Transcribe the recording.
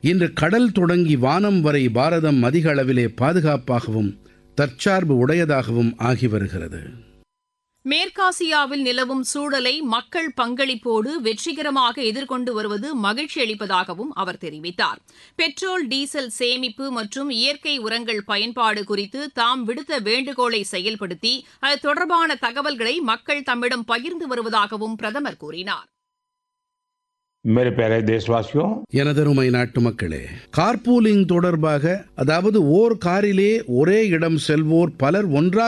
இன்று கடல் தொடங்கி வானம் வரை பாரதம் அதிக அளவிலே பாதுகாப்பாகவும் தற்சார்பு உடையதாகவும் ஆகி வருகிறது மேற்காசியாவில் நிலவும் சூழலை மக்கள் பங்களிப்போடு வெற்றிகரமாக எதிர்கொண்டு வருவது மகிழ்ச்சி அளிப்பதாகவும் அவர் தெரிவித்தார் பெட்ரோல் டீசல் சேமிப்பு மற்றும் இயற்கை உரங்கள் பயன்பாடு குறித்து தாம் விடுத்த வேண்டுகோளை செயல்படுத்தி அது தொடர்பான தகவல்களை மக்கள் தம்மிடம் பகிர்ந்து வருவதாகவும் பிரதமர் கூறினார் मेरे प्यारे देशवासियों எனதருமை நாட்டு மக்களே கார்பூலிங் தொடர்பாக அதாவது ஓர் காரிலே ஒரே இடம் செல்வோர் பலர் ஒன்றாக